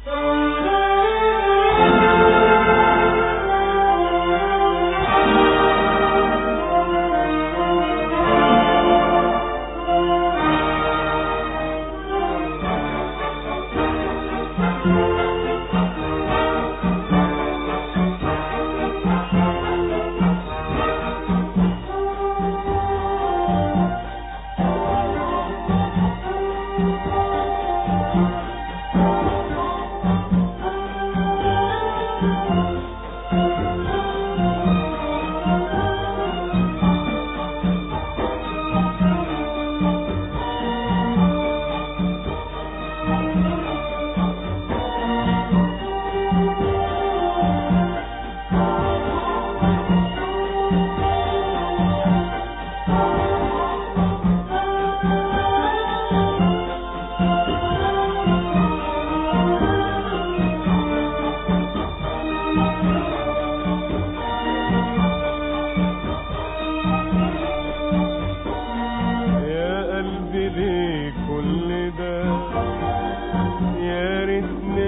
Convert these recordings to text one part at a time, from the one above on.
يا قلبي ليه كل ده يا ريتني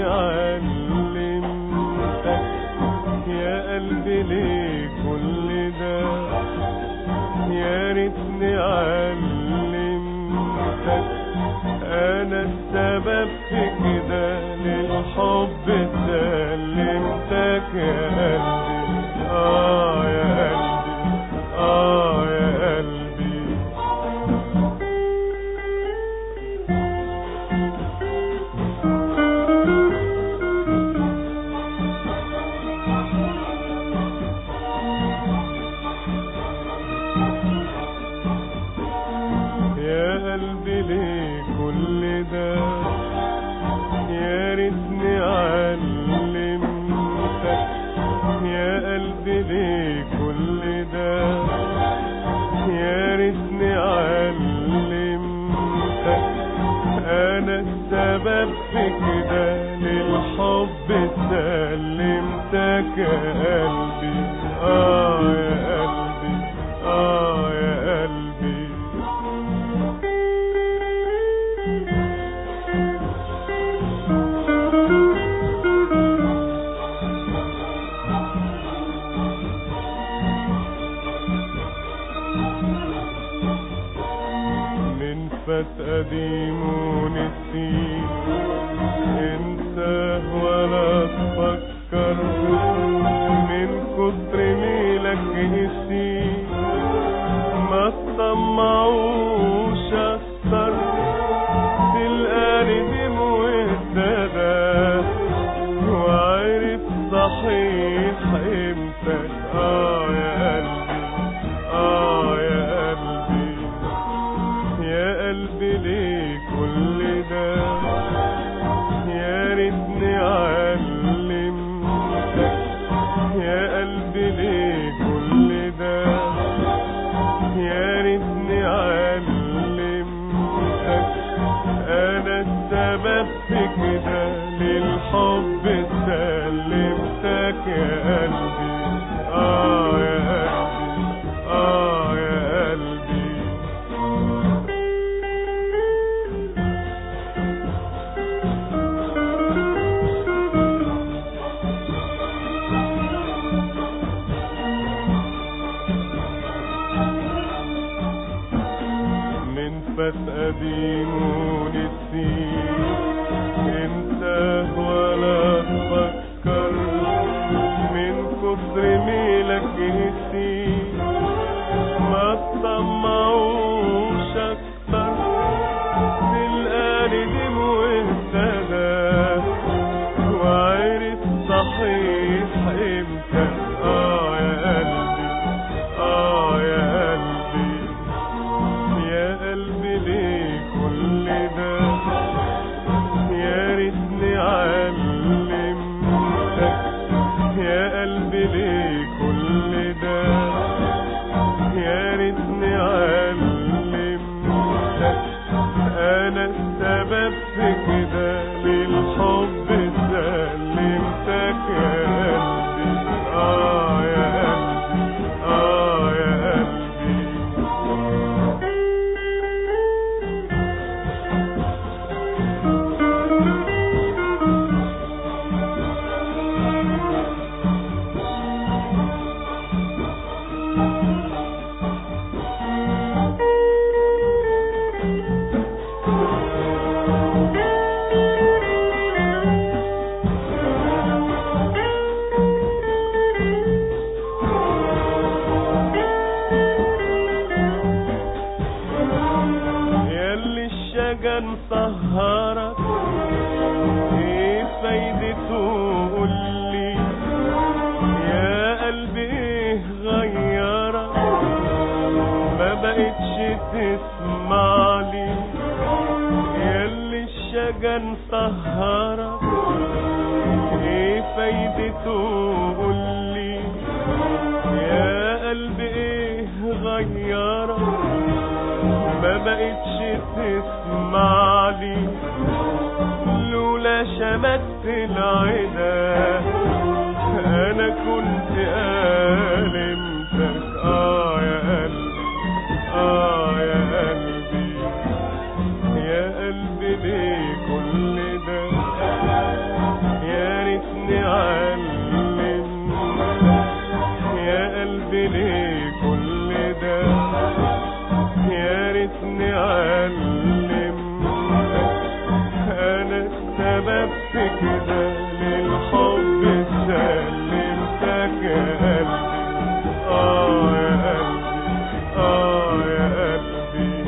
علمتك يا قلبي ليه كل ده يا ريتني علمتك انا السبب في كده للحب سلمتك يا قلبي اه يا قلبي اه يا قلبي يا قلبي ليه كل ده يا ريتني علمتك يا قلبي ليه كل ده يا ريتني علمتك انا السبب في كده للحب سلمتك يا قلبي اه يا قلبي اه يا قلبي من فات قديم ونسيت انت ولا تفكر من كتر ميلك نسيت ما تطمعوش اكتر تلقاني دم واهتدى وعرف صحيح قيمتك اه يا قلبي اه يا قلبي يا قلبي ليه كل ده يا ريتني علمتك يا قلبي ليه كل ده يا ريتني علمتك انا السبب في كده للحب سلمتك يا قلبي اه يا قلبي اه يا قلبي من فات قديم ونسيت انت ولا تفكر من كتر ميلك نسيت ما تطمعوش اكتر تلقاني دم واهتدى وعرف صحيح امتى اه يا قلبي اه يا قلبي يا قلبي ليه كل ده يا ريتني علمتك يا قلبي ليه كل ده يا ريتني علمتك انا السبب في كده للحب سلمتك يا قلبي اه يا قلبي اه يا قلبي الشجن سهرك ايه فايدته قولي يا قلبي ايه غيرك ما بقتش تسمع لي لولا شمت العدا انا كنت ألمتك اه يا قلبي اه يا قلبي يا قلبي ليه كل ده يا ريتني علمت يا قلبي ليه كل ده يا ريتني علمت انا السبب في كده للحب سلمتك يا قلبي اه يا قلبي اه يا قلبي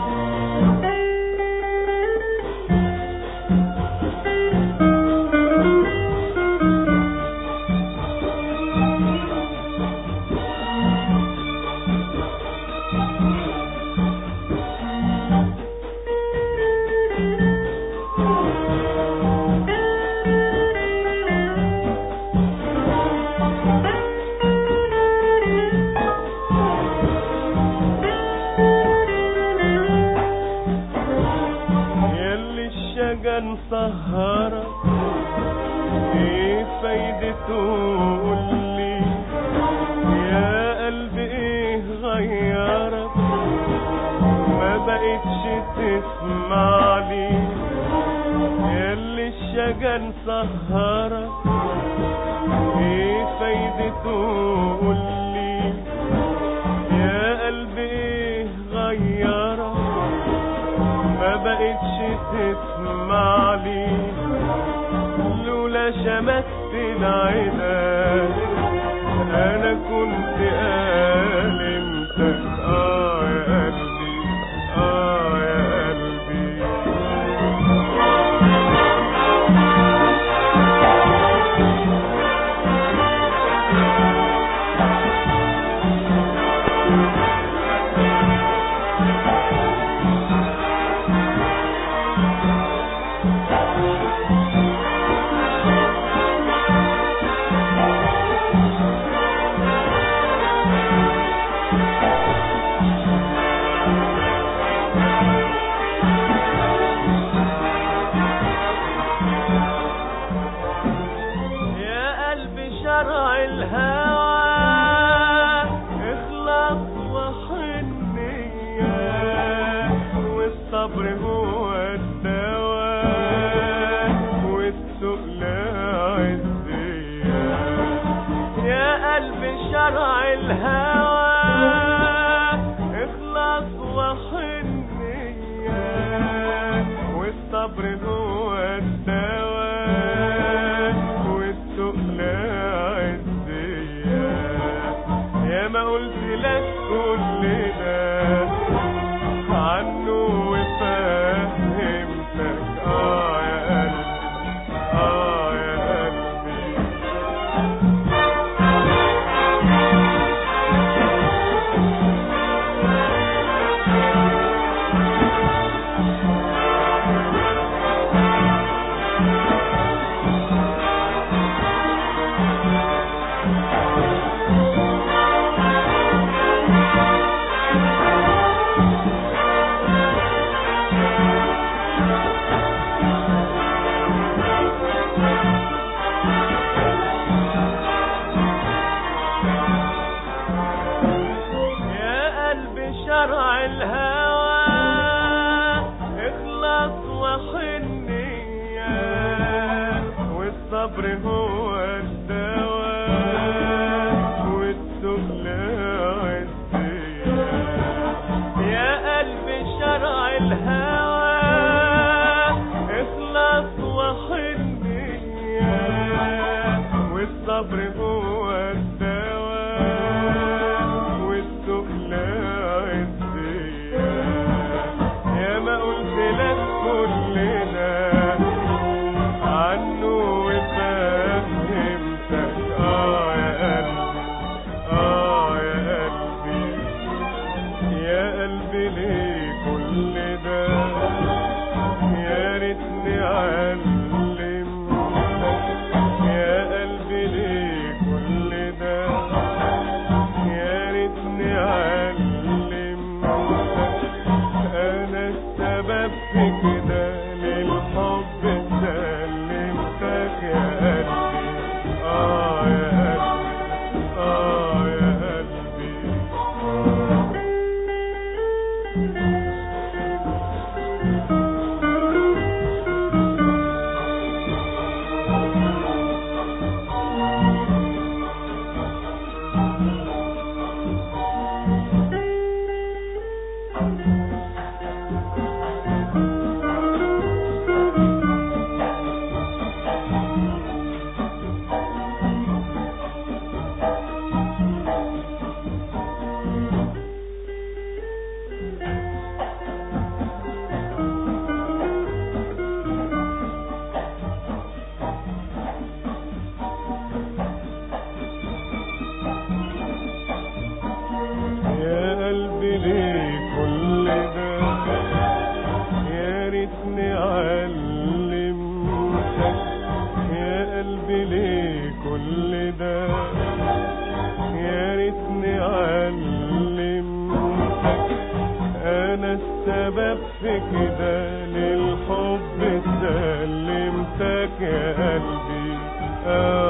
ياللي الشجن سهرك ايه فايدته قولي يا قلبي ايه غيرك ما بقتش تسمع لي ياللي الشجن سهرك ايه فايدته قولي يا قلبي ايه غيرك ما بقتش تسمع لي لولا شمت العدا انا كنت ألمتك اه يا قلبي اه يا قلبي يا قلبي شرع الهوى اخلص وحنية والصبر هو الدواء والسؤل عزية يا قلبي شرع الهوى اخلص وحنية والصبر هو الدواء والسؤل عزية يا ما قلت لك كل ده عنه وفهمتك اه يا قلبي اه يا قلبي يا قلبي شرع الهوى اخلص وحنية والصبر هو الدواء والسؤل عزية يا قلبي شرع الهوى اخلص وحنية والصبر هو الدواء والسؤل عزية يا ما قلت لك كل ده عنه وفهمتك علمتك يا قلبي ليه كل ده يا ريتني علمتك انا السبب في كده للحب سلمتك يا قلبي اه يا قلبي اه يا قلبي آه يا قلبي ليه كل ده يا ريتني علمتك يا قلبي ليه كل ده يا ريتني علمتك انا السبب في كده للحب سلمتك يا قلبي آه